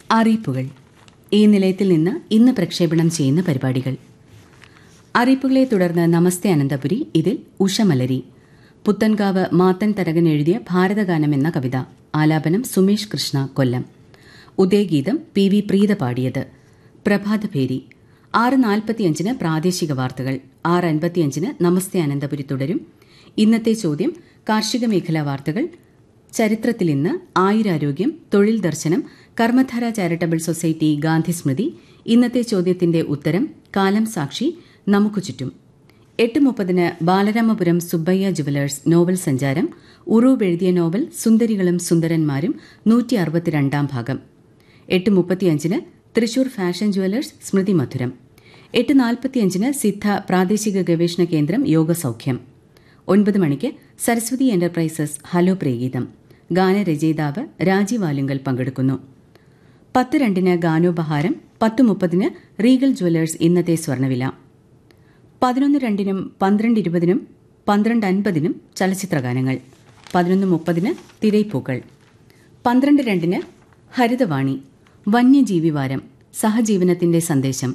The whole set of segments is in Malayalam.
അറിയിപ്പുകൾ ഈ നിലയത്തിൽ നിന്ന് ഇന്ന് പ്രക്ഷേപണം ചെയ്യുന്ന പരിപാടികൾ അറിയിപ്പുകളെ തുടർന്ന് നമസ്തേ അനന്തപുരി ഇതിൽ ഉഷമലരി പുത്തൻകാവ് മാത്തൻ തരകൻ എഴുതിയ ഭാരതഗാനം എന്ന കവിത ആലാപനം സുമേഷ് കൃഷ്ണ കൊല്ലം ഉദയഗീതം പി വി പ്രീത പാടിയത് പ്രഭാതഭേരി ആറ് നാൽപ്പത്തിയഞ്ചിന് പ്രാദേശിക വാർത്തകൾ ആറ് അൻപത്തിയഞ്ചിന് നമസ്തേ അനന്തപുരി തുടരും ഇന്നത്തെ ചോദ്യം കാർഷിക മേഖലാ വാർത്തകൾ ചരിത്രത്തിൽ ഇന്ന് ആയുരാരോഗ്യം തൊഴിൽ ദർശനം കർമ്മധാര ചാരിറ്റബിൾ സൊസൈറ്റി ഗാന്ധി സ്മൃതി ഇന്നത്തെ ചോദ്യത്തിന്റെ ഉത്തരം കാലം സാക്ഷി നമുക്കു ചുറ്റും എട്ട് മുപ്പതിന് ബാലരാമപുരം സുബ്ബയ്യ ജുവലേഴ്സ് നോവൽ സഞ്ചാരം ഉറൂബ് എഴുതിയ നോവൽ സുന്ദരികളും സുന്ദരന്മാരും നൂറ്റി അറുപത്തിരണ്ടാം ഭാഗം എട്ട് മുപ്പത്തിയഞ്ചിന് തൃശൂർ ഫാഷൻ ജുവലേഴ്സ് സ്മൃതി മധുരം എട്ട് നാൽപ്പത്തിയഞ്ചിന് സിദ്ധ പ്രാദേശിക ഗവേഷണ കേന്ദ്രം യോഗസൗഖ്യം ഒൻപത് മണിക്ക് സരസ്വതി എന്റർപ്രൈസസ് ഹലോ പ്രേഗീതം ഗാനരചയിതാവ് രാജീവ് ആലുങ്കൽ പങ്കെടുക്കുന്നു പത്ത് രണ്ടിന് ഗാനോപഹാരം പത്ത് മുപ്പതിന് റീഗൽ ജുവലേഴ്സ് ഇന്നത്തെ സ്വർണ്ണവില പതിനൊന്ന് രണ്ടിനും പന്ത്രണ്ട് ഇരുപതിനും പന്ത്രണ്ട് അൻപതിനും ചലച്ചിത്രഗാനങ്ങൾ പതിനൊന്ന് മുപ്പതിന് തിരൈപ്പൂക്കൾ പന്ത്രണ്ട് രണ്ടിന് ഹരിതവാണി വന്യജീവി വാരം സഹജീവനത്തിന്റെ സന്ദേശം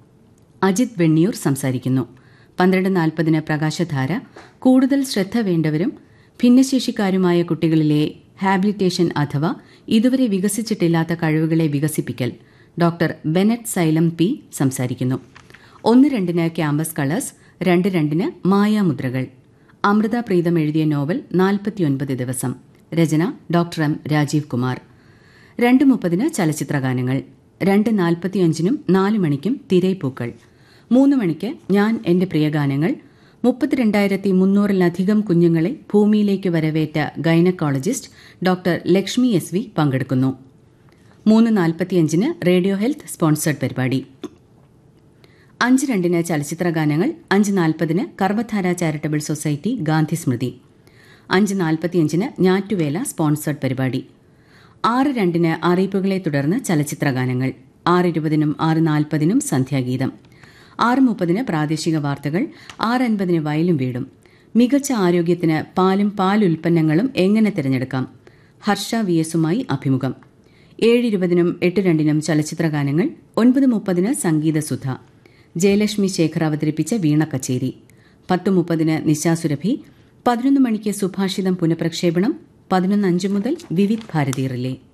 അജിത് വെണ്ണിയൂർ സംസാരിക്കുന്നു പന്ത്രണ്ട് നാൽപ്പതിന് പ്രകാശധാര കൂടുതൽ ശ്രദ്ധ വേണ്ടവരും ഭിന്നശേഷിക്കാരുമായ കുട്ടികളിലെ ഹാബിലിറ്റേഷൻ അഥവാ ഇതുവരെ വികസിച്ചിട്ടില്ലാത്ത കഴിവുകളെ വികസിപ്പിക്കൽ ഡോക്ടർ ബെനറ്റ് സൈലം പി സംസാരിക്കുന്നു ഒന്ന് രണ്ടിന് ക്യാമ്പസ് കളേഴ്സ് രണ്ട് രണ്ടിന് മായാമുദ്രകൾ അമൃത പ്രീതം എഴുതിയ നോവൽ നാൽപ്പത്തിയൊൻപത് ദിവസം രചന ഡോക്ടർ എം രാജീവ് കുമാർ രണ്ട് മുപ്പതിന് ചലച്ചിത്രഗാനങ്ങൾ രണ്ട് നാൽപ്പത്തിയഞ്ചിനും നാല് മണിക്കും തിരൈപ്പൂക്കൾ മൂന്ന് മണിക്ക് ഞാൻ എന്റെ പ്രിയഗാനങ്ങൾ മുപ്പത്തിരണ്ടായിരത്തി മുന്നൂറിലധികം കുഞ്ഞുങ്ങളെ ഭൂമിയിലേക്ക് വരവേറ്റ gynaecologist doctor Lakshmi S V പങ്കെടുക്കുന്നു മൂന്ന് നാൽപ്പത്തിയഞ്ചിന് റേഡിയോ ഹെൽത്ത് സ്പോൺസേഡ് പരിപാടി അഞ്ച് രണ്ടിന് ചലച്ചിത്രഗാനങ്ങൾ അഞ്ച് നാൽപ്പതിന് കർമ്മധാര ചാരിറ്റബിൾ സൊസൈറ്റി ഗാന്ധി സ്മൃതി അഞ്ച് നാൽപ്പത്തിയഞ്ചിന് ഞാറ്റുവേല സ്പോൺസേഡ് പരിപാടി ആറ് രണ്ടിന് അറിയിപ്പുകളെ തുടർന്ന് ചലച്ചിത്രഗാനങ്ങൾ ആറ് ഇരുപതിനും ആറ് നാൽപ്പതിനും സന്ധ്യാഗീതം ആറ് മുപ്പതിന് പ്രാദേശിക വാർത്തകൾ ആറ് അൻപതിന് വയലും വീടും മികച്ച ആരോഗ്യത്തിന് പാലും പാലുൽപ്പന്നങ്ങളും എങ്ങനെ തിരഞ്ഞെടുക്കാം ഹർഷ വി എസുമായി അഭിമുഖം ഏഴ് ഇരുപതിനും എട്ട് രണ്ടിനും ചലച്ചിത്രഗാനങ്ങൾ ഒൻപത് മുപ്പതിന് സംഗീതസുധ ജയലക്ഷ്മി ശേഖർ അവതരിപ്പിച്ച വീണ കച്ചേരി പത്ത് മുപ്പതിന് നിശാസുരഭി പതിനൊന്ന് മണിക്ക് സുഭാഷിതം പുനഃപ്രക്ഷേപണം പതിനൊന്ന് അഞ്ച് മുതൽ വിവിധ് ഭാരതി റിലേ